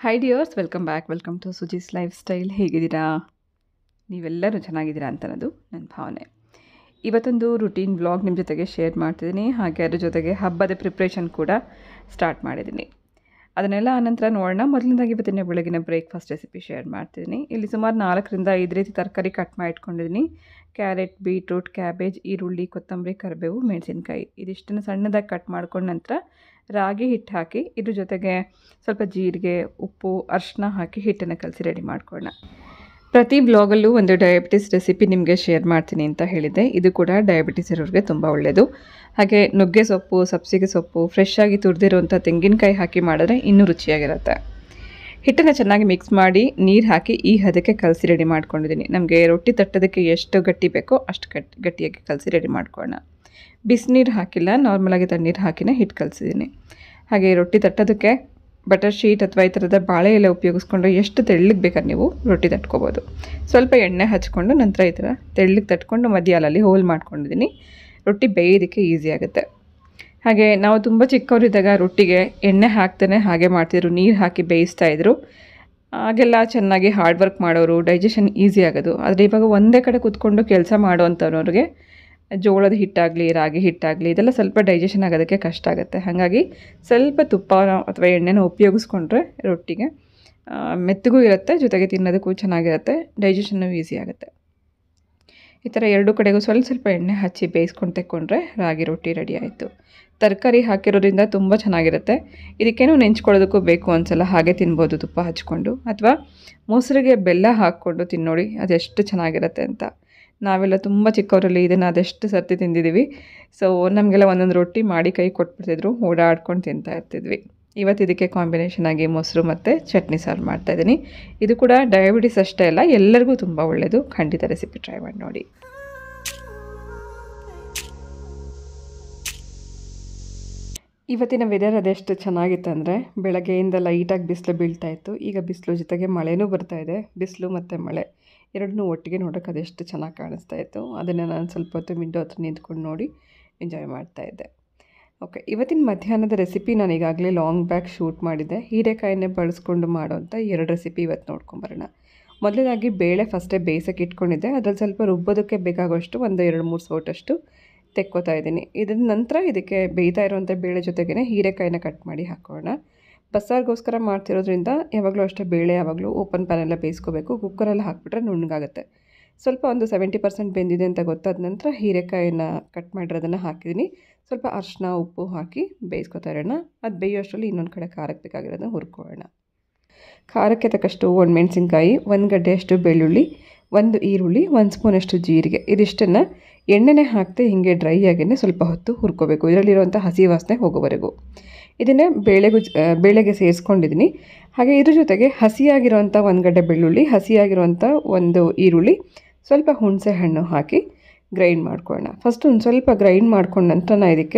High dears welcome back welcome to Suji's lifestyle ಹೇಗಿದ್ದೀರಾ ನೀವೆಲ್ಲರೂ ಚೆನ್ನಾಗಿದ್ದೀರಾ ಅಂತ ಅನ್ನೋದು ನನ್ನ ಭಾವನೆ ಇವತ್ತೊಂದು ರುಟೀನ್ ವ್ಲಾಗ್ ನಿಮ್ಮ ಜೊತೆಗೆ ಶೇರ್ ಮಾಡ್ತಿದ್ದೀನಿ ಹಾಗೆ ಅದ್ರ ಜೊತೆಗೆ ಹಬ್ಬದ ಪ್ರಿಪ್ರೇಷನ್ ಕೂಡ ಸ್ಟಾರ್ಟ್ ಮಾಡಿದ್ದೀನಿ ಅದನ್ನೆಲ್ಲ ಆನಂತರ ನೋಡೋಣ ಮೊದಲನೇದಾಗಿ ಇವತ್ತಿನ ಬೆಳಗಿನ ಬ್ರೇಕ್ಫಾಸ್ಟ್ ರೆಸಿಪಿ ಶೇರ್ ಮಾಡ್ತಿದ್ದೀನಿ ಇಲ್ಲಿ ಸುಮಾರು ನಾಲ್ಕರಿಂದ ಐದು ರೀತಿ ತರಕಾರಿ ಕಟ್ ಮಾಡಿ ಇಟ್ಕೊಂಡಿದ್ದೀನಿ ಕ್ಯಾರೆಟ್ ಬೀಟ್ರೂಟ್ ಕ್ಯಾಬೇಜ್ ಈರುಳ್ಳಿ ಕೊತ್ತಂಬರಿ ಕರಿಬೇವು ಮೆಣಸಿನ್ಕಾಯಿ ಇದಿಷ್ಟನ್ನು ಸಣ್ಣದಾಗಿ ಕಟ್ ಮಾಡ್ಕೊಂಡ ನಂತರ ರಾಗಿ ಹಿಟ್ಟು ಹಾಕಿ ಇದ್ರ ಜೊತೆಗೆ ಸ್ವಲ್ಪ ಜೀರಿಗೆ ಉಪ್ಪು ಅರಿಶಿನ ಹಾಕಿ ಹಿಟ್ಟನ್ನು ಕಲಸಿ ರೆಡಿ ಮಾಡ್ಕೊಳ್ಳೋಣ ಪ್ರತಿ ಬ್ಲಾಗಲ್ಲೂ ಒಂದು ಡಯಾಬಿಟಿಸ್ ರೆಸಿಪಿ ನಿಮಗೆ ಶೇರ್ ಮಾಡ್ತೀನಿ ಅಂತ ಹೇಳಿದ್ದೆ ಇದು ಕೂಡ ಡಯಾಬಿಟಿಸ್ ಇರೋರಿಗೆ ತುಂಬ ಒಳ್ಳೆಯದು ಹಾಗೆ ನುಗ್ಗೆ ಸೊಪ್ಪು ಸಬ್ಸಿಗೆ ಸೊಪ್ಪು ಫ್ರೆಶ್ ಆಗಿ ತುರಿದಿರುವಂಥ ತೆಂಗಿನಕಾಯಿ ಹಾಕಿ ಮಾಡಿದ್ರೆ ಇನ್ನೂ ರುಚಿಯಾಗಿರುತ್ತೆ ಹಿಟ್ಟನ್ನು ಚೆನ್ನಾಗಿ ಮಿಕ್ಸ್ ಮಾಡಿ ನೀರು ಹಾಕಿ ಈ ಹದಕ್ಕೆ ಕಲಸಿ ರೆಡಿ ಮಾಡ್ಕೊಂಡಿದ್ದೀನಿ ನಮಗೆ ರೊಟ್ಟಿ ತಟ್ಟೋದಕ್ಕೆ ಎಷ್ಟು ಗಟ್ಟಿ ಬೇಕೋ ಅಷ್ಟು ಗಟ್ಟಿ ಗಟ್ಟಿಯಾಗಿ ಕಲಸಿ ರೆಡಿ ಮಾಡ್ಕೊಳ್ಳೋಣ ಬಿಸಿನೀರು ಹಾಕಿಲ್ಲ ನಾರ್ಮಲಾಗಿ ತಣ್ಣೀರು ಹಾಕಿನೇ ಹಿಟ್ಟು ಕಲಸಿದ್ದೀನಿ ಹಾಗೆ ರೊಟ್ಟಿ ತಟ್ಟೋದಕ್ಕೆ ಬಟರ್ ಶೀಟ್ ಅಥವಾ ಈ ಥರದ ಬಾಳೆ ಎಲೆ ಉಪಯೋಗಿಸ್ಕೊಂಡು ಎಷ್ಟು ತೆಳ್ಳಗೆ ಬೇಕಾದ್ರೆ ನೀವು ರೊಟ್ಟಿ ತಟ್ಕೋಬೋದು ಸ್ವಲ್ಪ ಎಣ್ಣೆ ಹಚ್ಕೊಂಡು ನಂತರ ಈ ಥರ ತೆಳ್ಳಗೆ ತಟ್ಕೊಂಡು ಮಧ್ಯಾಲಲ್ಲಿ ಹೋಲ್ ಮಾಡ್ಕೊಂಡಿದ್ದೀನಿ ರೊಟ್ಟಿ ಬೇಯೋದಕ್ಕೆ ಈಸಿ ಆಗುತ್ತೆ ಹಾಗೆ ನಾವು ತುಂಬ ಚಿಕ್ಕವರಿದ್ದಾಗ ರೊಟ್ಟಿಗೆ ಎಣ್ಣೆ ಹಾಕ್ತಾನೆ ಹಾಗೆ ಮಾಡ್ತಿದ್ರು ನೀರು ಹಾಕಿ ಬೇಯಿಸ್ತಾ ಇದ್ರು ಆಗೆಲ್ಲ ಚೆನ್ನಾಗಿ ಹಾರ್ಡ್ ವರ್ಕ್ ಮಾಡೋರು ಡೈಜೆಷನ್ ಈಸಿ ಆಗೋದು ಆದರೆ ಇವಾಗ ಒಂದೇ ಕಡೆ ಕೂತ್ಕೊಂಡು ಕೆಲಸ ಮಾಡೋವಂಥವ್ರಿಗೆ ಜೋಳದ ಹಿಟ್ಟಾಗಲಿ ರಾಗಿ ಹಿಟ್ಟಾಗಲಿ ಇದೆಲ್ಲ ಸ್ವಲ್ಪ ಡೈಜೆಷನ್ ಆಗೋದಕ್ಕೆ ಕಷ್ಟ ಆಗುತ್ತೆ ಹಾಗಾಗಿ ಸ್ವಲ್ಪ ತುಪ್ಪ ಅಥವಾ ಎಣ್ಣೆನ ಉಪಯೋಗಿಸ್ಕೊಂಡ್ರೆ ರೊಟ್ಟಿಗೆ ಮೆತ್ತಗೂ ಇರುತ್ತೆ ಜೊತೆಗೆ ತಿನ್ನೋದಕ್ಕೂ ಚೆನ್ನಾಗಿರುತ್ತೆ ಡೈಜೆಷನ್ನು ಈಸಿ ಆಗುತ್ತೆ ಈ ಥರ ಎರಡು ಕಡೆಗೂ ಸ್ವಲ್ಪ ಸ್ವಲ್ಪ ಎಣ್ಣೆ ಹಚ್ಚಿ ಬೇಯಿಸ್ಕೊಂಡು ತೆಕ್ಕೊಂಡ್ರೆ ರಾಗಿ ರೊಟ್ಟಿ ರೆಡಿ ಆಯಿತು ತರಕಾರಿ ಹಾಕಿರೋದ್ರಿಂದ ತುಂಬ ಚೆನ್ನಾಗಿರುತ್ತೆ ಇದಕ್ಕೇನು ನೆಂಚ್ಕೊಳ್ಳೋದಕ್ಕೂ ಬೇಕು ಅನ್ಸಲ್ಲ ಹಾಗೆ ತಿನ್ಬೋದು ತುಪ್ಪ ಹಚ್ಕೊಂಡು ಅಥವಾ ಮೊಸರಿಗೆ ಬೆಲ್ಲ ಹಾಕ್ಕೊಂಡು ತಿನ್ನೋಡಿ ಅದೆಷ್ಟು ಚೆನ್ನಾಗಿರುತ್ತೆ ಅಂತ ನಾವೆಲ್ಲ ತುಂಬ ಚಿಕ್ಕವರಲ್ಲಿ ಇದನ್ನು ಅದೆಷ್ಟು ಸರ್ತಿ ತಿಂದಿದ್ದೀವಿ ಸೊ ನಮಗೆಲ್ಲ ಒಂದೊಂದು ರೊಟ್ಟಿ ಮಾಡಿ ಕೈ ಕೊಟ್ಬಿಡ್ತಿದ್ರು ಓಡಾಡ್ಕೊಂಡು ತಿಂತಾ ಇರ್ತಿದ್ವಿ ಇವತ್ತು ಇದಕ್ಕೆ ಕಾಂಬಿನೇಷನ್ ಆಗಿ ಮೊಸರು ಮತ್ತು ಚಟ್ನಿ ಸರ್ವ್ ಮಾಡ್ತಾಯಿದ್ದೀನಿ ಇದು ಕೂಡ ಡಯಾಬಿಟಿಸ್ ಅಷ್ಟೇ ಅಲ್ಲ ಎಲ್ಲರಿಗೂ ತುಂಬ ಒಳ್ಳೆಯದು ಖಂಡಿತ ರೆಸಿಪಿ ಟ್ರೈ ಮಾಡಿ ನೋಡಿ ಇವತ್ತಿನ ವೆದರ್ ಅದೆಷ್ಟು ಚೆನ್ನಾಗಿತ್ತು ಅಂದರೆ ಬೆಳಗ್ಗೆಯಿಂದ ಲೈಟಾಗಿ ಬಿಸಿಲು ಬೀಳ್ತಾ ಇತ್ತು ಈಗ ಬಿಸಿಲು ಜೊತೆಗೆ ಮಳೆನೂ ಬರ್ತಾ ಇದೆ ಬಿಸಿಲು ಮತ್ತು ಮಳೆ ಎರಡನ್ನೂ ಒಟ್ಟಿಗೆ ನೋಡೋಕೆ ಅದೆಷ್ಟು ಚೆನ್ನಾಗಿ ಕಾಣಿಸ್ತಾ ಇತ್ತು ಅದನ್ನು ನಾನು ಸ್ವಲ್ಪ ಹೊತ್ತು ವಿಂಡೋ ಹತ್ರ ನಿಂತ್ಕೊಂಡು ನೋಡಿ ಎಂಜಾಯ್ ಮಾಡ್ತಾಯಿದ್ದೆ ಓಕೆ ಇವತ್ತಿನ ಮಧ್ಯಾಹ್ನದ ರೆಸಿಪಿ ನಾನು ಈಗಾಗಲೇ ಲಾಂಗ್ ಬ್ಯಾಕ್ ಶೂಟ್ ಮಾಡಿದ್ದೆ ಹೀರೆಕಾಯನ್ನೇ ಬಳಸ್ಕೊಂಡು ಮಾಡೋಂಥ ಎರಡು ರೆಸಿಪಿ ಇವತ್ತು ನೋಡ್ಕೊಂಬರೋಣ ಮೊದಲನೇದಾಗಿ ಬೇಳೆ ಫಸ್ಟೇ ಬೇಯಿಸೋಕೆ ಇಟ್ಕೊಂಡಿದ್ದೆ ಅದ್ರಲ್ಲಿ ಸ್ವಲ್ಪ ರುಬ್ಬೋದಕ್ಕೆ ಬೇಕಾಗೋಷ್ಟು ಒಂದು ಎರಡು ಮೂರು ಸೋಟಷ್ಟು ತೆಕ್ಕೋತಾ ಇದ್ದೀನಿ ಇದರ ನಂತರ ಇದಕ್ಕೆ ಬೇಯ್ತಾ ಇರುವಂಥ ಬೇಳೆ ಜೊತೆಗೇ ಹೀರೆಕಾಯಿನ ಕಟ್ ಮಾಡಿ ಹಾಕೋಣ ಬಸ್ಸಾರಿಗೋಸ್ಕರ ಮಾಡ್ತಿರೋದ್ರಿಂದ ಯಾವಾಗಲೂ ಅಷ್ಟೇ ಬೇಳೆ ಯಾವಾಗಲೂ ಓಪನ್ ಪ್ಯಾನೆಲ್ಲ ಬೇಯಿಸ್ಕೋಬೇಕು ಕುಕ್ಕರಲ್ಲಿ ಹಾಕ್ಬಿಟ್ರೆ ನುಣ್ಣಗಾಗುತ್ತೆ ಸ್ವಲ್ಪ ಒಂದು ಸೆವೆಂಟಿ ಪರ್ಸೆಂಟ್ ಬೆಂದಿದೆ ಅಂತ ಗೊತ್ತಾದ ನಂತರ ಹೀರೆಕಾಯಿನ ಕಟ್ ಮಾಡಿರೋದನ್ನು ಹಾಕಿದ್ದೀನಿ ಸ್ವಲ್ಪ ಅರಿಶಿನ ಉಪ್ಪು ಹಾಕಿ ಬೇಯಿಸ್ಕೊತಾ ಇರೋಣ ಅದು ಬೇಯೋಷ್ಟರಲ್ಲಿ ಇನ್ನೊಂದು ಕಡೆ ಖಾರಕ್ಕೆ ಬೇಕಾಗಿರೋದನ್ನ ಹುರ್ಕೊಳ್ಳೋಣ ಖಾರಕ್ಕೆ ತಕ್ಕಷ್ಟು ಒಂದು ಮೆಣಸಿನ್ಕಾಯಿ ಒಂದು ಗಡ್ಡೆಯಷ್ಟು ಬೆಳ್ಳುಳ್ಳಿ ಒಂದು ಈರುಳ್ಳಿ ಒಂದು ಸ್ಪೂನಷ್ಟು ಜೀರಿಗೆ ಇದಿಷ್ಟನ್ನು ಎಣ್ಣೆನೇ ಹಾಕ್ತೆ ಹೀಗೆ ಡ್ರೈ ಆಗಿನೇ ಸ್ವಲ್ಪ ಹೊತ್ತು ಹುರ್ಕೋಬೇಕು ಇದರಲ್ಲಿರುವಂಥ ಹಸಿ ವಾಸನೆ ಹೋಗೋವರೆಗೂ ಇದನ್ನೇ ಬೇಳೆಗೂ ಬೇಳೆಗೆ ಸೇರಿಸ್ಕೊಂಡಿದ್ದೀನಿ ಹಾಗೆ ಇದ್ರ ಜೊತೆಗೆ ಹಸಿಯಾಗಿರುವಂಥ ಒಂದು ಗಡ್ಡೆ ಬೆಳ್ಳುಳ್ಳಿ ಹಸಿಯಾಗಿರುವಂಥ ಒಂದು ಈರುಳ್ಳಿ ಸ್ವಲ್ಪ ಹುಣಸೆ ಹಣ್ಣು ಹಾಕಿ ಗ್ರೈಂಡ್ ಮಾಡ್ಕೊಳ್ಳೋಣ ಫಸ್ಟ್ ಒಂದು ಸ್ವಲ್ಪ ಗ್ರೈಂಡ್ ಮಾಡ್ಕೊಂಡ ನಂತರ ನಾನು ಇದಕ್ಕೆ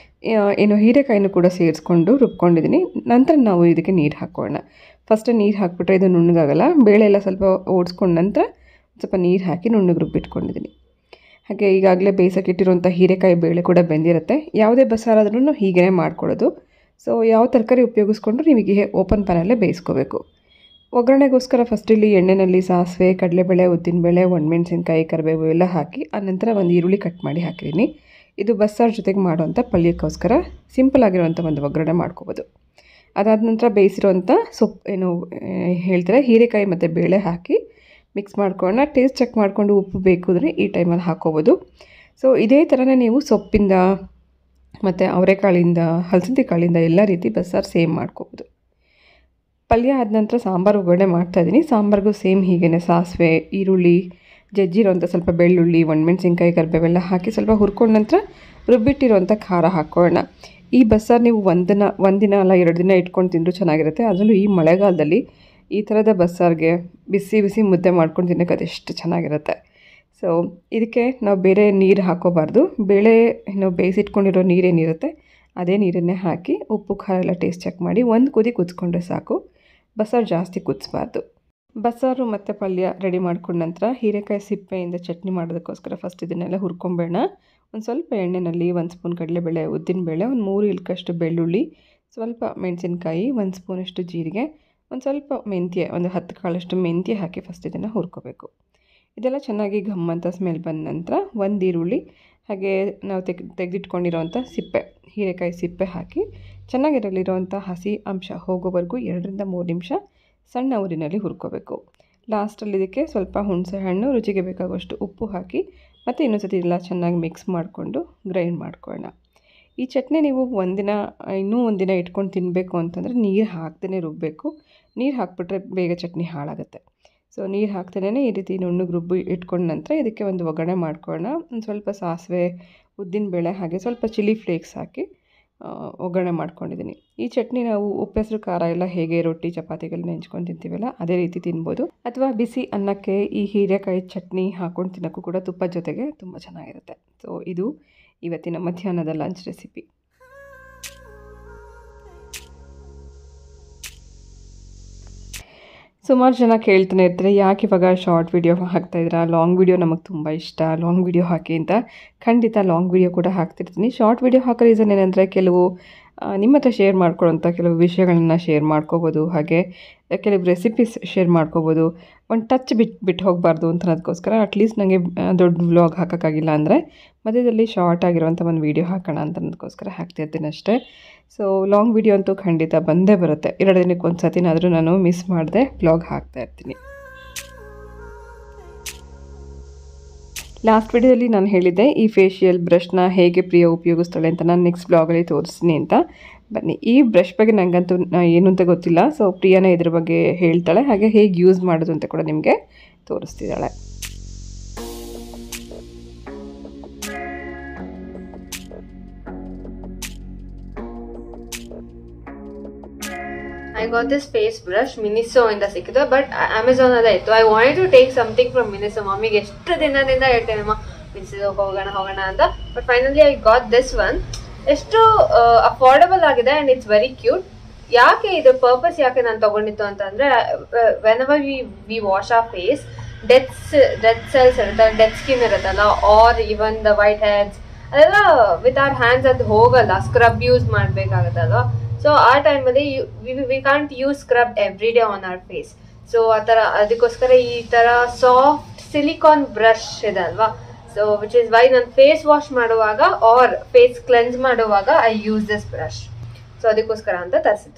ಏನು ಹೀರೆಕಾಯಿನೂ ಕೂಡ ಸೇರಿಸ್ಕೊಂಡು ರುಬ್ಕೊಂಡಿದ್ದೀನಿ ನಂತರ ನಾವು ಇದಕ್ಕೆ ನೀರು ಹಾಕ್ಕೊಳ್ಳೋಣ ಫಸ್ಟ್ ನೀರು ಹಾಕ್ಬಿಟ್ರೆ ಇದು ನುಣ್ಣಗಾಗಲ್ಲ ಬೇಳೆ ಎಲ್ಲ ಸ್ವಲ್ಪ ಓಡಿಸ್ಕೊಂಡ ನಂತರ ಸ್ವಲ್ಪ ನೀರು ಹಾಕಿ ನುಣ್ಣಗೆ ರುಬ್ಬಿಟ್ಕೊಂಡಿದ್ದೀನಿ ಹಾಗೆ ಈಗಾಗಲೇ ಬೇಯಿಸೋಕ್ಕಿಟ್ಟಿರುವಂಥ ಹೀರೆಕಾಯಿ ಬೇಳೆ ಕೂಡ ಬೆಂದಿರುತ್ತೆ ಯಾವುದೇ ಬಸ್ಸಾರಾದ್ರೂ ಹೀಗೇ ಮಾಡ್ಕೊಳ್ಳೋದು ಸೊ ಯಾವ ತರಕಾರಿ ಉಪಯೋಗಿಸ್ಕೊಂಡು ನಿಮಗೆ ಓಪನ್ ಪ್ಯಾನಲ್ಲೇ ಬೇಯಿಸ್ಕೋಬೇಕು ಒಗ್ಗರಣೆಗೋಸ್ಕರ ಫಸ್ಟ್ ಇಲ್ಲಿ ಎಣ್ಣೆಯಲ್ಲಿ ಸಾಸಿವೆ ಕಡಲೆಬೇಳೆ ಉದ್ದಿನಬೇಳೆ ಒಣಮೆಣಸಿನ್ಕಾಯಿ ಕರಿಬೇವು ಎಲ್ಲ ಹಾಕಿ ಆನಂತರ ಒಂದು ಈರುಳ್ಳಿ ಕಟ್ ಮಾಡಿ ಹಾಕಿದ್ದೀನಿ ಇದು ಬಸ್ಸಾರು ಜೊತೆಗೆ ಮಾಡುವಂಥ ಪಲ್ಯಕ್ಕೋಸ್ಕರ ಸಿಂಪಲ್ ಆಗಿರುವಂಥ ಒಂದು ಒಗ್ಗರಣೆ ಮಾಡ್ಕೋಬೋದು ಅದಾದ ನಂತರ ಬೇಯಿಸಿರುವಂಥ ಸೊಪ್ಪು ಏನು ಹೇಳ್ತಾರೆ ಹೀರೆಕಾಯಿ ಮತ್ತು ಬೇಳೆ ಹಾಕಿ ಮಿಕ್ಸ್ ಮಾಡ್ಕೊಳ್ಳೋಣ ಟೇಸ್ಟ್ ಚೆಕ್ ಮಾಡಿಕೊಂಡು ಉಪ್ಪು ಬೇಕು ಅಂದರೆ ಈ ಟೈಮಲ್ಲಿ ಹಾಕ್ಕೋಬೋದು ಸೊ ಇದೇ ಥರನೇ ನೀವು ಸೊಪ್ಪಿಂದ ಮತ್ತು ಅವರೆಕಾಳಿಂದ ಹಲಸಂದಿ ಕಾಳಿಂದ ಎಲ್ಲ ರೀತಿ ಬಸ್ಸಾರು ಸೇಮ್ ಮಾಡ್ಕೋಬೋದು ಪಲ್ಯ ಆದ ನಂತರ ಸಾಂಬಾರು ಒಗ್ಗರಣೆ ಮಾಡ್ತಾಯಿದ್ದೀನಿ ಸಾಂಬಾರಿಗೂ ಸೇಮ್ ಹೀಗೇ ಸಾಸಿವೆ ಈರುಳ್ಳಿ ಜಜ್ಜಿರೋಂಥ ಸ್ವಲ್ಪ ಬೆಳ್ಳುಳ್ಳಿ ಒಣಮೆಣ್ಸಿನ್ಕಾಯಿ ಕರಿಬೇವೆಲ್ಲ ಹಾಕಿ ಸ್ವಲ್ಪ ಹುರ್ಕೊಂಡ ನಂತರ ರುಬ್ಬಿಟ್ಟಿರೋಂಥ ಖಾರ ಹಾಕ್ಕೊಳ್ಳೋಣ ಈ ಬಸ್ಸಾರು ನೀವು ಒಂದಿನ ಒಂದಿನ ಅಲ್ಲ ಎರಡು ದಿನ ಇಟ್ಕೊಂಡು ತಿಂದರೂ ಚೆನ್ನಾಗಿರುತ್ತೆ ಅದರಲ್ಲೂ ಈ ಮಳೆಗಾಲದಲ್ಲಿ ಈ ಥರದ ಬಸ್ಸಾರಿಗೆ ಬಿಸಿ ಬಿಸಿ ಮುದ್ದೆ ಮಾಡ್ಕೊಂಡು ತಿನ್ನೋಕೆ ಅದೆಷ್ಟು ಚೆನ್ನಾಗಿರುತ್ತೆ ಸೊ ಇದಕ್ಕೆ ನಾವು ಬೇರೆ ನೀರು ಹಾಕೋಬಾರ್ದು ಬೇಳೆ ನಾವು ಬೇಯಿಸಿಟ್ಕೊಂಡಿರೋ ನೀರೇನಿರುತ್ತೆ ಅದೇ ನೀರನ್ನೇ ಹಾಕಿ ಉಪ್ಪು ಖಾರ ಎಲ್ಲ ಟೇಸ್ಟ್ ಚೆಕ್ ಮಾಡಿ ಒಂದು ಕುದಿ ಕುದಿಸ್ಕೊಂಡ್ರೆ ಸಾಕು ಬಸ್ಸಾರು ಜಾಸ್ತಿ ಕುದಿಸ್ಬಾರ್ದು ಬಸ್ಸಾರು ಮತ್ತು ಪಲ್ಯ ರೆಡಿ ಮಾಡ್ಕೊಂಡ ನಂತರ ಹೀರೆಕಾಯಿ ಸಿಪ್ಪೆಯಿಂದ ಚಟ್ನಿ ಮಾಡೋದಕ್ಕೋಸ್ಕರ ಫಸ್ಟ್ ಇದನ್ನೆಲ್ಲ ಹುರ್ಕೊಂಬೇಡ ಒಂದು ಸ್ವಲ್ಪ ಎಣ್ಣೆಯಲ್ಲಿ ಒಂದು ಸ್ಪೂನ್ ಕಡಲೆಬೇಳೆ ಉದ್ದಿನಬೇಳೆ ಒಂದು ಮೂರು ಇಲ್ಕಷ್ಟು ಬೆಳ್ಳುಳ್ಳಿ ಸ್ವಲ್ಪ ಮೆಣಸಿನ್ಕಾಯಿ ಒಂದು ಸ್ಪೂನಷ್ಟು ಜೀರಿಗೆ ಒಂದು ಸ್ವಲ್ಪ ಮೆಂತ್ಯ ಒಂದು ಹತ್ತು ಕಾಳಷ್ಟು ಮೆಂತ್ಯ ಹಾಕಿ ಫಸ್ಟ್ ಇದನ್ನು ಹುರ್ಕೋಬೇಕು ಇದೆಲ್ಲ ಚೆನ್ನಾಗಿ ಘಮ್ ಅಂತ ಸ್ಮೆಲ್ ಬಂದ ನಂತರ ಒಂದು ಈರುಳ್ಳಿ ಹಾಗೆ ನಾವು ತೆಗ್ ತೆಗೆದಿಟ್ಕೊಂಡಿರೋವಂಥ ಸಿಪ್ಪೆ ಹೀರೆಕಾಯಿ ಸಿಪ್ಪೆ ಹಾಕಿ ಚೆನ್ನಾಗಿರಲಿರೋವಂಥ ಹಸಿ ಅಂಶ ಹೋಗೋವರೆಗೂ ಎರಡರಿಂದ ಮೂರು ನಿಮಿಷ ಸಣ್ಣ ಊರಿನಲ್ಲಿ ಹುರ್ಕೋಬೇಕು ಲಾಸ್ಟಲ್ಲಿ ಇದಕ್ಕೆ ಸ್ವಲ್ಪ ಹುಣಸೆ ಹಣ್ಣು ರುಚಿಗೆ ಬೇಕಾಗುವಷ್ಟು ಉಪ್ಪು ಹಾಕಿ ಮತ್ತು ಇನ್ನೊಂದ್ಸತಿ ಎಲ್ಲ ಚೆನ್ನಾಗಿ ಮಿಕ್ಸ್ ಮಾಡಿಕೊಂಡು ಗ್ರೈಂಡ್ ಮಾಡ್ಕೊಳ್ಳೋಣ ಈ ಚಟ್ನಿ ನೀವು ಒಂದಿನ ಇನ್ನೂ ಒಂದಿನ ಇಟ್ಕೊಂಡು ತಿನ್ನಬೇಕು ಅಂತಂದರೆ ನೀರು ಹಾಕ್ದೇ ರುಬ್ಬಬೇಕು ನೀರು ಹಾಕ್ಬಿಟ್ರೆ ಬೇಗ ಚಟ್ನಿ ಹಾಳಾಗುತ್ತೆ ಸೊ ನೀರು ಹಾಕ್ತಲೇ ಈ ರೀತಿ ನುಣ್ಣಗೆ ರುಬ್ಬಿ ಇಟ್ಕೊಂಡ ನಂತರ ಇದಕ್ಕೆ ಒಂದು ಒಗ್ಗರಣೆ ಮಾಡ್ಕೊಳ್ಳೋಣ ಒಂದು ಸ್ವಲ್ಪ ಸಾಸಿವೆ ಉದ್ದಿನಬೇಳೆ ಹಾಗೆ ಸ್ವಲ್ಪ ಚಿಲ್ಲಿ ಫ್ಲೇಕ್ಸ್ ಹಾಕಿ ಒಗ್ಗರಣೆ ಮಾಡ್ಕೊಂಡಿದ್ದೀನಿ ಈ ಚಟ್ನಿ ನಾವು ಉಪ್ಪೆಸರು ಖಾರ ಎಲ್ಲ ಹೇಗೆ ರೊಟ್ಟಿ ಚಪಾತಿಗಳನ್ನ ನೆಂಚ್ಕೊಂಡು ತಿಂತೀವಲ್ಲ ಅದೇ ರೀತಿ ತಿನ್ಬೋದು ಅಥವಾ ಬಿಸಿ ಅನ್ನಕ್ಕೆ ಈ ಹೀರೆಕಾಯಿ ಚಟ್ನಿ ಹಾಕ್ಕೊಂಡು ತಿನ್ನೋಕ್ಕೂ ಕೂಡ ತುಪ್ಪದ ಜೊತೆಗೆ ತುಂಬ ಚೆನ್ನಾಗಿರುತ್ತೆ ಸೊ ಇದು ಇವತ್ತಿನ ಮಧ್ಯಾಹ್ನದ ಲಂಚ್ ರೆಸಿಪಿ ಸುಮಾರು ಜನ ಕೇಳ್ತಾನೆ ಇರ್ತಾರೆ ಯಾಕೆ ಇವಾಗ ಶಾರ್ಟ್ ವಿಡಿಯೋ ಹಾಕ್ತಾಯಿದ್ದೀರಾ ಲಾಂಗ್ ವಿಡಿಯೋ ನಮಗೆ ತುಂಬ ಇಷ್ಟ ಲಾಂಗ್ ವಿಡಿಯೋ ಹಾಕಿ ಅಂತ ಖಂಡಿತ ಲಾಂಗ್ ವಿಡಿಯೋ ಕೂಡ ಹಾಕ್ತಿರ್ತೀನಿ ಶಾರ್ಟ್ ವಿಡಿಯೋ ಹಾಕೋ ರೀಸನ್ ಏನಂದರೆ ಕೆಲವು ನಿಮ್ಮ ಹತ್ರ ಶೇರ್ ಮಾಡ್ಕೊಳ್ಳೋಂಥ ಕೆಲವು ವಿಷಯಗಳನ್ನ ಶೇರ್ ಮಾಡ್ಕೋಬೋದು ಹಾಗೆ ಕೆಲವು ರೆಸಿಪೀಸ್ ಶೇರ್ ಮಾಡ್ಕೋಬೋದು ಒಂದು ಟಚ್ ಬಿಟ್ಟು ಬಿಟ್ಟು ಹೋಗಬಾರ್ದು ಅಂತ ಅದಕ್ಕೋಸ್ಕರ ಅಟ್ಲೀಸ್ಟ್ ನನಗೆ ದೊಡ್ಡ ವ್ಲಾಗ್ ಹಾಕೋಕ್ಕಾಗಿಲ್ಲ ಅಂದರೆ ಮಧ್ಯದಲ್ಲಿ ಶಾರ್ಟ್ ಆಗಿರುವಂಥ ಒಂದು ವೀಡಿಯೋ ಹಾಕೋಣ ಅಂತ ಅದಕ್ಕೋಸ್ಕರ ಹಾಕ್ತಿರ್ತೀನಿ ಅಷ್ಟೇ ಸೊ ಲಾಂಗ್ ವಿಡಿಯೋ ಅಂತೂ ಖಂಡಿತ ಬಂದೇ ಬರುತ್ತೆ ಎರಡು ದಿನಕ್ಕೆ ಒಂದು ಸತಿನಾದರೂ ನಾನು ಮಿಸ್ ಮಾಡದೆ ವ್ಲಾಗ್ ಹಾಕ್ತಾ ಇರ್ತೀನಿ ಲಾಸ್ಟ್ ವಿಡಿಯೋದಲ್ಲಿ ನಾನು ಹೇಳಿದ್ದೆ ಈ ಫೇಶಿಯಲ್ ಬ್ರಷ್ನ ಹೇಗೆ ಪ್ರಿಯ ಉಪಯೋಗಿಸ್ತಾಳೆ ಅಂತ ನಾನು ನೆಕ್ಸ್ಟ್ ಬ್ಲಾಗಲ್ಲಿ ತೋರಿಸ್ತೀನಿ ಅಂತ ಬನ್ನಿ ಈ ಬ್ರಷ್ ಬಗ್ಗೆ ನನಗಂತೂ ಏನು ಅಂತ ಗೊತ್ತಿಲ್ಲ ಸೊ ಪ್ರಿಯಾನೇ ಇದ್ರ ಬಗ್ಗೆ ಹೇಳ್ತಾಳೆ ಹಾಗೆ ಹೇಗೆ ಯೂಸ್ ಮಾಡೋದು ಅಂತ ಕೂಡ ನಿಮಗೆ ತೋರಿಸ್ತಿದ್ದಾಳೆ I got this face brush Miniso ಇಂದ ಸಿಕ್ಕಿದ್ದು ಬಟ್ ಅಮೆಝಾನ್ ಅಲ್ಲೇ ಇತ್ತು I want to take something from Miniso ಮಮ್ಮಿಗೆ ಎಷ್ಟು ದಿನದಿಂದ ಹೇಳ್ತೇನೆ ಅಮ್ಮ ಮಿನಿಸೋ ಹೋಗೋಣ ಹೋಗೋಣ ಅಂತ but finally I got this one ಎಷ್ಟು ಅಫೋರ್ಡಬಲ್ ಆಗಿದೆ ಅಂಡ್ ಇಟ್ಸ್ ವೆರಿ ಕ್ಯೂಟ್ ಯಾಕೆ ಇದು ಪರ್ಪಸ್ ಯಾಕೆ ನಾನು ತಗೊಂಡಿತ್ತು ಅಂತಂದ್ರೆ whenever we we wash uh face deaths death cells ಇರುತ್ತೆ ಡೆತ್ ಸ್ಕಿನ್ ಇರುತ್ತಲ್ಲ or even the whiteheads ಅದೆಲ್ಲ ವಿತ್ ಆರ್ ಹ್ಯಾಂಡ್ಸ್ ಅದು ಹೋಗಲ್ಲ ಸ್ಕ್ರಬ್ ಯೂಸ್ ಮಾಡ್ಬೇಕಾಗತ್ತಲ್ವಾ ಸೊ ಆ ಟೈಮಲ್ಲಿ we can't use scrub every day on our face so ಆ ಥರ ಅದಕ್ಕೋಸ್ಕರ ಈ ಥರ ಸಾಫ್ಟ್ ಸಿಲಿಕಾನ್ ಬ್ರಷ್ ಇದೆ ಅಲ್ವಾ ಸೊ ವಿಚ್ ಇಸ್ ವೈ ನಾನು ಫೇಸ್ ವಾಶ್ ಮಾಡುವಾಗ ಆರ್ ಫೇಸ್ ಕ್ಲೆನ್ಸ್ ಮಾಡುವಾಗ I use this brush so ಅದಕ್ಕೋಸ್ಕರ ಅಂತ ತರಿಸಿದ್ದು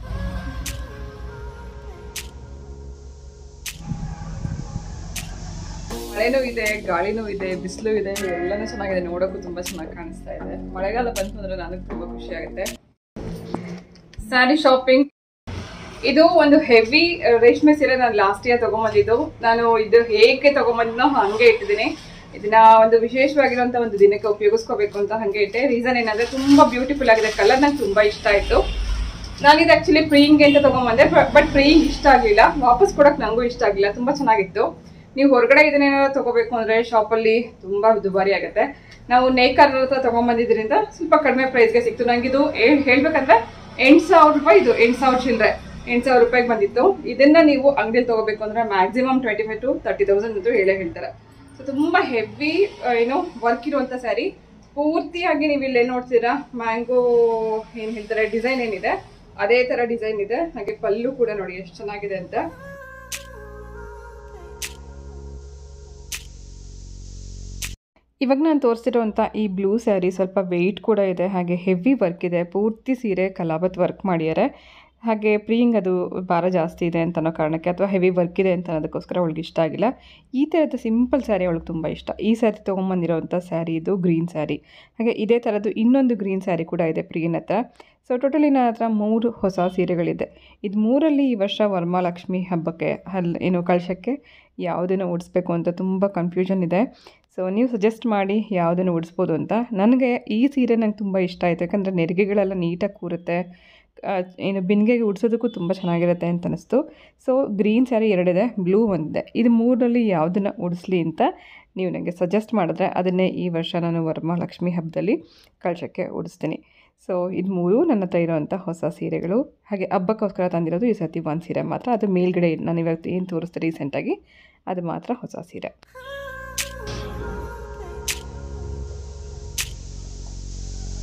ಮಳೆನೂ ಇದೆ ಗಾಳಿನೂ ಇದೆ ಬಿಸಿಲು ಇದೆ ಎಲ್ಲನೂ ಚೆನ್ನಾಗಿದೆ ನೋಡೋಕ್ಕೂ ತುಂಬ ಚೆನ್ನಾಗಿ ಕಾಣಿಸ್ತಾ ಇದೆ ಮಳೆಗಾಲ ಬಂತು ಅಂದ್ರೆ ನನಗೆ ತುಂಬ ಖುಷಿ ಆಗುತ್ತೆ ಸ್ಯಾರಿ ಶಾಪಿಂಗ್ ಇದು ಒಂದು ಹೆವಿ ರೇಷ್ಮೆ ಸೀರೆ ನಾನು ಲಾಸ್ಟ್ ಇಯರ್ ತಗೊಂಬಂದಿದ್ದು ನಾನು ಇದು ಹೇಗೆ ತಗೊಂಬಂದಿನೋ ಹಂಗೆ ಇಟ್ಟಿದ್ದೀನಿ ಇದನ್ನ ಒಂದು ವಿಶೇಷವಾಗಿರುವಂತ ಒಂದು ದಿನಕ್ಕೆ ಉಪಯೋಗಿಸ್ಕೋಬೇಕು ಅಂತ ಹಂಗೆ ಇಟ್ಟೆ ರೀಸನ್ ಏನಂದ್ರೆ ತುಂಬಾ ಬ್ಯೂಟಿಫುಲ್ ಆಗಿದೆ ಕಲರ್ ನಂಗೆ ತುಂಬಾ ಇಷ್ಟ ಆಯ್ತು ನಾನಿದು ಆಕ್ಚುಲಿ ಪ್ರೀಯಿಂಗ್ ಅಂತ ತಗೊಂಬಂದೆ ಬಟ್ ಪ್ರೀಯಿಂಗ್ ಇಷ್ಟ ಆಗಲಿಲ್ಲ ವಾಪಸ್ ಕೊಡಕ್ ನಂಗೂ ಇಷ್ಟ ಆಗಲಿಲ್ಲ ತುಂಬಾ ಚೆನ್ನಾಗಿತ್ತು ನೀವು ಹೊರಗಡೆ ಇದನ್ನೇನಾದ್ರು ತಗೋಬೇಕು ಅಂದ್ರೆ ಶಾಪಲ್ಲಿ ತುಂಬಾ ದುಬಾರಿ ಆಗುತ್ತೆ ನಾವು ನೇಕರ್ ಹತ್ರ ತಗೊಂಬಂದಿದ್ರಿಂದ ಸ್ವಲ್ಪ ಕಡಿಮೆ ಪ್ರೈಸ್ಗೆ ಸಿಕ್ತು ನಂಗಿದು ಏ- ಹೇಳ್ಬೇಕಂದ್ರೆ ಎಂಟು ಸಾವಿರ ರೂಪಾಯಿ ಇದು ಎಂಟು ಸಾವಿರ ಚಿಲ್ಲರೆ ಎಂಟು ಸಾವಿರ ರೂಪಾಯಿಗೆ ಬಂದಿತ್ತು ಇದನ್ನ ನೀವು ಅಂಗಡಿಯಲ್ಲಿ ತಗೋಬೇಕು ಅಂದ್ರೆ maximum twenty five to thirty thousand ಅಂತೂ ಹೇಳೇ ಹೇಳ್ತಾರೆ ಸೊ ತುಂಬಾ ಹೆವಿ ಏನು ವರ್ಕ್ ಇರುವಂತ ಸ್ಯಾರಿ ಪೂರ್ತಿಯಾಗಿ ನೀವು ಇಲ್ಲೇ ನೋಡ್ತೀರಾ ಮ್ಯಾಂಗೋ ಏನ್ ಹೇಳ್ತಾರೆ ಡಿಸೈನ್ ಏನಿದೆ ಅದೇ ತರ ಡಿಸೈನ್ ಇದೆ ಹಾಗೆ ಪಲ್ಲು ಕೂಡ ನೋಡಿ ಎಷ್ಟು ಚೆನ್ನಾಗಿದೆ ಅಂತ ಇವಾಗ ನಾನು ತೋರಿಸ್ತಿರೋಂಥ ಈ ಬ್ಲೂ ಸ್ಯಾರಿ ಸ್ವಲ್ಪ ವೆಯ್ಟ್ ಕೂಡ ಇದೆ ಹಾಗೆ ಹೆವಿ ವರ್ಕ್ ಇದೆ ಪೂರ್ತಿ ಸೀರೆ ಕಲಾವತ್ ವರ್ಕ್ ಮಾಡಿದ್ದಾರೆ ಹಾಗೆ ಪ್ರೀಯಿಂಗ್ ಅದು ಭಾರ ಜಾಸ್ತಿ ಇದೆ ಅಂತ ಅನ್ನೋ ಕಾರಣಕ್ಕೆ ಅಥವಾ ಹೆವಿ ವರ್ಕ್ ಇದೆ ಅಂತ ಅನ್ನೋದಕ್ಕೋಸ್ಕರ ಅವಳಿಗೆ ಇಷ್ಟ ಆಗಿಲ್ಲ ಈ ಥರದ ಸಿಂಪಲ್ ಸ್ಯಾರಿ ಅವಳಿಗೆ ತುಂಬ ಇಷ್ಟ ಈ ಸ್ಯಾರಿ ತೊಗೊಂಬಂದಿರೋಂಥ ಸ್ಯಾರಿ ಇದು ಗ್ರೀನ್ ಸ್ಯಾರಿ ಹಾಗೆ ಇದೇ ಥರದ್ದು ಇನ್ನೊಂದು ಗ್ರೀನ್ ಸ್ಯಾರಿ ಕೂಡ ಇದೆ ಪ್ರಿಯನ್ ಹತ್ರ ಸೊ ಟೋಟಲಿ ನನ್ನ ಹತ್ರ ಮೂರು ಹೊಸ ಸೀರೆಗಳಿದೆ ಇದು ಮೂರಲ್ಲಿ ಈ ವರ್ಷ ವರಮಹಾಲಕ್ಷ್ಮಿ ಹಬ್ಬಕ್ಕೆ ಅಲ್ಲಿ ಏನು ಕಳಶಕ್ಕೆ ಯಾವುದನ್ನು ಉಡಿಸ್ಬೇಕು ಅಂತ ತುಂಬ ಕನ್ಫ್ಯೂಷನ್ ಇದೆ ಸೊ ನೀವು ಸಜೆಸ್ಟ್ ಮಾಡಿ ಯಾವುದನ್ನು ಉಡಿಸ್ಬೋದು ಅಂತ ನನಗೆ ಈ ಸೀರೆ ನಂಗೆ ತುಂಬ ಇಷ್ಟ ಆಯಿತು ಯಾಕಂದರೆ ನೆರಿಗೆಗಳೆಲ್ಲ ನೀಟಾಗಿ ಕೂರುತ್ತೆ ಆ, ಏನು ಬಿನ್ಗೆಗೆ ಉಡ್ಸೋದಕ್ಕೂ ತುಂಬ ಚೆನ್ನಾಗಿರುತ್ತೆ ಅಂತ ಅನಿಸ್ತು ಸೊ ಗ್ರೀನ್ ಸ್ಯಾರಿ ಎರಡಿದೆ ಬ್ಲೂ ಒಂದಿದೆ ಇದು ಮೂರಲ್ಲಿ ಯಾವುದನ್ನು ಉಡಿಸ್ಲಿ ಅಂತ ನೀವು ನನಗೆ ಸಜೆಸ್ಟ್ ಮಾಡಿದ್ರೆ ಅದನ್ನೇ ಈ ವರ್ಷ ನಾನು ವರಮಹಾಲಕ್ಷ್ಮಿ ಹಬ್ಬದಲ್ಲಿ ಕಳಶಕ್ಕೆ ಉಡಿಸ್ತೀನಿ ಸೊ ಇದು ಮೂರು ನನ್ನ ಹತ್ರ ಇರೋವಂಥ ಹೊಸ ಸೀರೆಗಳು ಹಾಗೆ ಹಬ್ಬಕ್ಕೋಸ್ಕರ ತಂದಿರೋದು ಈ ಸತಿ ಒಂದು ಸೀರೆ ಮಾತ್ರ ಅದು ಮೇಲ್ಗಡೆ ನಾನು ಇವತ್ತು ಏನು ತೋರಿಸ್ತೆ ರೀಸೆಂಟಾಗಿ ಅದು ಮಾತ್ರ ಹೊಸ ಸೀರೆ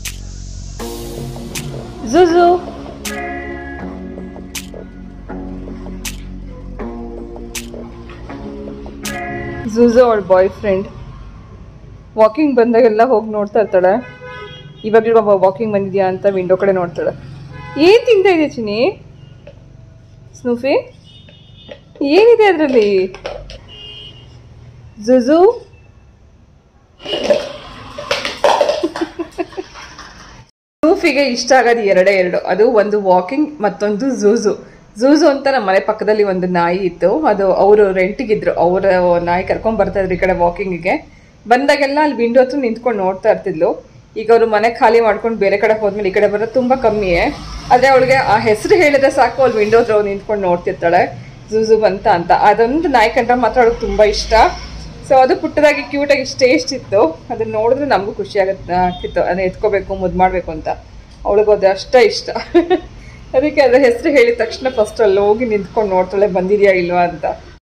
Zuzu. ಝೂಝು ಅವಳ ಬಾಯ್ ಫ್ರೆಂಡ್ ವಾಕಿಂಗ್ ಬಂದಾಗೆಲ್ಲ ಹೋಗಿ ನೋಡ್ತಾ ಇರ್ತಾಳೆ ಇವಾಗಲೂ ಬಾಬಾ ವಾಕಿಂಗ್ ಬಂದಿದ್ಯಾ ಅಂತ ವಿಂಡೋ ಕಡೆ ನೋಡ್ತಾಳೆ ಏನು ತಿಂತಾ ಇದೆ ಚಿನಿ ಸ್ನೂಫಿ ಏನಿದೆ ಅದರಲ್ಲಿ ಝುಝು ಸೂಫಿಗೆ ಇಷ್ಟ ಆಗೋದು ಎರಡೇ ಎರಡು ಅದು ಒಂದು ವಾಕಿಂಗ್ ಮತ್ತೊಂದು ಝೂಝು ಝೂಝು ಅಂತ ನಮ್ಮ ಮನೆ ಪಕ್ಕದಲ್ಲಿ ಒಂದು ನಾಯಿ ಇತ್ತು ಅದು ಅವರು ರೆಂಟಿಗಿದ್ರು ಅವರ ನಾಯಿ ಕರ್ಕೊಂಡ್ ಬರ್ತಾ ಇದ್ರು ಈ ಕಡೆ ವಾಕಿಂಗಿಗೆ ಬಂದಾಗೆಲ್ಲ ಅಲ್ಲಿ ವಿಂಡೋ ಹತ್ರ ನಿಂತ್ಕೊಂಡು ನೋಡ್ತಾ ಇರ್ತಿದ್ಲು ಈಗ ಅವರು ಮನೆ ಖಾಲಿ ಮಾಡ್ಕೊಂಡು ಬೇರೆ ಕಡೆ ಹೋದ್ಮೇಲೆ ಈ ಕಡೆ ಬರೋದು ತುಂಬಾ ಕಮ್ಮಿಯೇ ಆದ್ರೆ ಅವಳಿಗೆ ಆ ಹೆಸರು ಹೇಳಿದ್ರೆ ಸಾಕು ಅಲ್ಲಿ ವಿಂಡೋ ಹತ್ರ ಹೋಗಿ ನಿಂತ್ಕೊಂಡು ನೋಡ್ತಿರ್ತಾಳೆ ಝೂಝು ಬಂತ ಅಂತ ಅದೊಂದು ನಾಯಿ ಕಂಡ್ರೆ ಮಾತ್ರ ಅವಳಿಗೆ ತುಂಬಾ ಇಷ್ಟ ಸೊ ಅದು ಪುಟ್ಟದಾಗಿ ಕ್ಯೂಟಾಗಿ ಇಷ್ಟೇ ಇಷ್ಟಿತ್ತು ಅದನ್ನ ನೋಡಿದ್ರೆ ನಮಗೂ ಖುಷಿ ಆಗತ್ತೆ ಆಗ್ತಿತ್ತು ಅದನ್ನ ಎತ್ಕೋಬೇಕು ಮುದ್ದು ಮಾಡಬೇಕು ಅಂತ ಅವಳಿಗೂ ಅದು ಅಷ್ಟೇ ಇಷ್ಟ ಅದಕ್ಕೆ ಅದ್ರ ಹೆಸರು ಹೇಳಿದ ತಕ್ಷಣ ಫಸ್ಟ್ ಅಲ್ಲಿ ಹೋಗಿ ನಿಂತ್ಕೊಂಡು ನೋಡ್ತಾಳೆ ಬಂದಿದ್ಯಾ ಇಲ್ವಾ ಅಂತ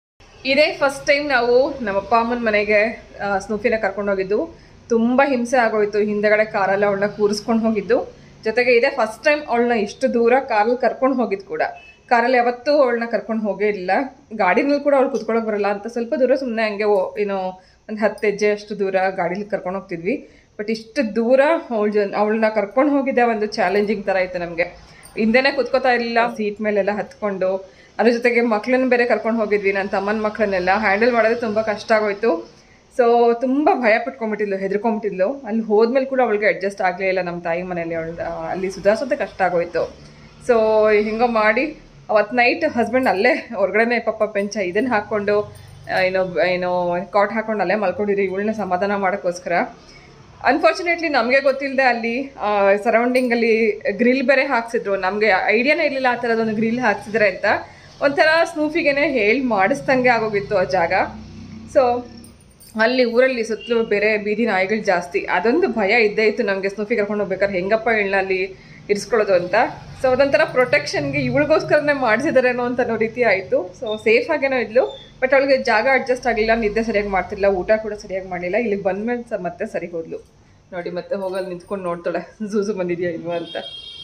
ಇದೇ ಫಸ್ಟ್ ಟೈಮ್ ನಾವು ನಮ್ಮ ಅಪ್ಪ ಅಮ್ಮನ ಮನೆಗೆ ಆ, ಸ್ನೂಫಿನ ಕರ್ಕೊಂಡು ಹೋಗಿದ್ದು ತುಂಬ ಹಿಂಸೆ ಆಗೋಯ್ತು ಹಿಂದೆಗಡೆ ಕಾರಲ್ಲಿ ಅವಳನ್ನ ಕೂರಿಸ್ಕೊಂಡು ಹೋಗಿದ್ದು ಜೊತೆಗೆ ಇದೇ ಫಸ್ಟ್ ಟೈಮ್ ಅವಳನ್ನ ಇಷ್ಟು ದೂರ ಕಾರಲ್ಲಿ ಕರ್ಕೊಂಡು ಹೋಗಿದ್ದು ಕೂಡ ಕಾರಲ್ಲಿ ಯಾವತ್ತೂ ಅವಳನ್ನ ಕರ್ಕೊಂಡು ಹೋಗೇ ಇಲ್ಲ ಗಾಡಿನಲ್ಲಿ ಕೂಡ ಅವಳು ಕುತ್ಕೊಳ್ಳೋಕೆ ಬರಲ್ಲ ಅಂತ ಸ್ವಲ್ಪ ದೂರ ಸುಮ್ಮನೆ ಹಂಗೆ ಓ- ಏನೋ ಒಂದು ಹತ್ತು ಹೆಜ್ಜೆ ಅಷ್ಟು ದೂರ ಗಾಡೀಲಿ ಕರ್ಕೊಂಡು ಹೋಗ್ತಿದ್ವಿ ಬಟ್ ಇಷ್ಟು ದೂರ ಅವಳ ಜನ್ ಅವಳನ್ನ ಕರ್ಕೊಂಡು ಹೋಗಿದ್ದೆ ಒಂದು ಚಾಲೆಂಜಿಂಗ್ ಥರ ಇತ್ತು ನಮಗೆ ಹಿಂದೆನೇ ಕುತ್ಕೋತಾ ಇರಲಿಲ್ಲ ಸೀಟ್ ಮೇಲೆಲ್ಲ ಹತ್ಕೊಂಡು ಅದ್ರ ಜೊತೆಗೆ ಮಕ್ಳನ್ನ ಬೇರೆ ಕರ್ಕೊಂಡು ಹೋಗಿದ್ವಿ ನನ್ನ ತಮ್ಮನ ಮಕ್ಕಳನ್ನೆಲ್ಲ ಹ್ಯಾಂಡಲ್ ಮಾಡೋದು ತುಂಬ ಕಷ್ಟ ಆಗೋಯ್ತು ಸೊ ತುಂಬ ಭಯ ಪಟ್ಕೊಂಡ್ಬಿಟ್ಟಿದ್ಲು ಹೆದರ್ಕೊಂಡ್ಬಿಟ್ಟಿದ್ಲು ಅಲ್ಲಿ ಹೋದ್ಮೇಲೆ ಕೂಡ ಅವಳಿಗೆ ಅಡ್ಜಸ್ಟ್ ಆಗಲೇ ಇಲ್ಲ ನಮ್ಮ ತಾಯಿ ಮನೇಲಿ ಅವಳು ಅಲ್ಲಿ ಸುಧಾರಿಸೋದೇ ಕಷ್ಟ ಆಗೋಯ್ತು ಸೊ ಹಿಂಗೋ ಮಾಡಿ ಅವತ್ತು ನೈಟ್ ಹಸ್ಬೆಂಡ್ ಅಲ್ಲೇ ಹೊರಗಡೆನೆ ಪಪ್ಪ ಪೆಂಚ ಇದನ್ನು ಹಾಕ್ಕೊಂಡು ಆ, ಏನೋ ಏನೋ ಕಾಟ್ ಹಾಕೊಂಡು ಅಲ್ಲೇ ಮಲ್ಕೊಂಡಿರಿ ಇವಳನ್ನ ಸಮಾಧಾನ ಮಾಡೋಕ್ಕೋಸ್ಕರ ಅನ್ಫಾರ್ಚುನೇಟ್ಲಿ ನಮಗೆ ಗೊತ್ತಿಲ್ಲದೆ ಅಲ್ಲಿ ಸರೌಂಡಿಂಗ್ ಅಲ್ಲಿ ಗ್ರಿಲ್ ಬೇರೆ ಹಾಕ್ಸಿದ್ರು ನಮಗೆ ಐಡಿಯಾನೇ ಇರಲಿಲ್ಲ ಆ ಥರದೊಂದು ಗ್ರಿಲ್ ಹಾಕ್ಸಿದ್ರೆ ಅಂತ ಒಂಥರ ಸ್ನೂಫಿಗೆನೆ ಹೇಳಿ ಮಾಡಿಸ್ದಂಗೆ ಆಗೋಗಿತ್ತು ಆ ಜಾಗ ಸೊ ಅಲ್ಲಿ ಊರಲ್ಲಿ ಸುತ್ತಲೂ ಬೇರೆ ಬೀದಿ ನಾಯಿಗಳು ಜಾಸ್ತಿ ಅದೊಂದು ಭಯ ಇದ್ದೇ ಇತ್ತು ನಮಗೆ ಸ್ನೂಫಿ ಕರ್ಕೊಂಡು ಹೋಗ್ಬೇಕಾದ್ರೆ ಹೆಂಗಪ್ಪ ಇವಳನ್ನ ಅಲ್ಲಿ ಇರಿಸ್ಕೊಳ್ಳೋದು ಅಂತ ಸೊ ಅದೊಂಥರ ಪ್ರೊಟೆಕ್ಷನ್ಗೆ ಇವಳಿಗೋಸ್ಕರನೇ ಮಾಡಿಸಿದಾರೇನೋ ಅಂತ ಅನ್ನೋ ರೀತಿ ಆಯಿತು ಸೊ ಸೇಫ್ ಆಗೇನೋ ಇದ್ಲು ಬಟ್ ಅವಳಿಗೆ ಜಾಗ ಅಡ್ಜಸ್ಟ್ ಆಗಲಿಲ್ಲ ನಿದ್ದೆ ಸರಿಯಾಗಿ ಮಾಡ್ತಿಲ್ಲ ಊಟ ಕೂಡ ಸರಿಯಾಗಿ ಮಾಡಲಿಲ್ಲ ಇಲ್ಲಿಗೆ ಬಂದ್ಮೇಲೆ ಸ ಮತ್ತೆ ಸರಿ ಹೋದ್ಲು ನೋಡಿ ಮತ್ತೆ ಹೋಗಲ್ಲಿ ನಿಂತ್ಕೊಂಡು ನೋಡ್ತಾಳೆ ಝೂಝು ಬಂದಿದೆಯಾ ಇಲ್ವಾ ಅಂತ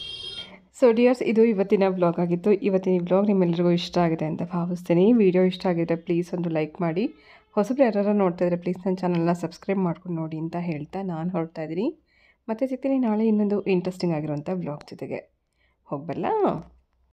ಸೊ ಡಿಯರ್ಸ್ ಇದು ಇವತ್ತಿನ ಬ್ಲಾಗ್ ಆಗಿತ್ತು ಇವತ್ತಿನ ಈ ಬ್ಲಾಗ್ ನಿಮ್ಮೆಲ್ಲರಿಗೂ ಇಷ್ಟ ಆಗಿದೆ ಅಂತ ಭಾವಿಸ್ತೀನಿ ವಿಡಿಯೋ ಇಷ್ಟ ಆಗಿದ್ರೆ ಪ್ಲೀಸ್ ಒಂದು ಲೈಕ್ ಮಾಡಿ ಹೊಸಬ್ರು ಯಾರು ನೋಡ್ತಾ ಇದ್ರೆ ಪ್ಲೀಸ್ ನನ್ನ ಚಾನಲ್ನ ಸಬ್ಸ್ಕ್ರೈಬ್ ಮಾಡ್ಕೊಂಡು ನೋಡಿ ಅಂತ ಹೇಳ್ತಾ ನಾನು ಹೊರಡ್ತಾ ಇದ್ದೀನಿ ಮತ್ತೆ ಸಿಗ್ತೀನಿ ನಾಳೆ ಇನ್ನೊಂದು ಇಂಟ್ರೆಸ್ಟಿಂಗ್ ಆಗಿರುವಂಥ ಬ್ಲಾಗ್ ಜೊತೆಗೆ ಹೋಗ್ಬಲ್ಲ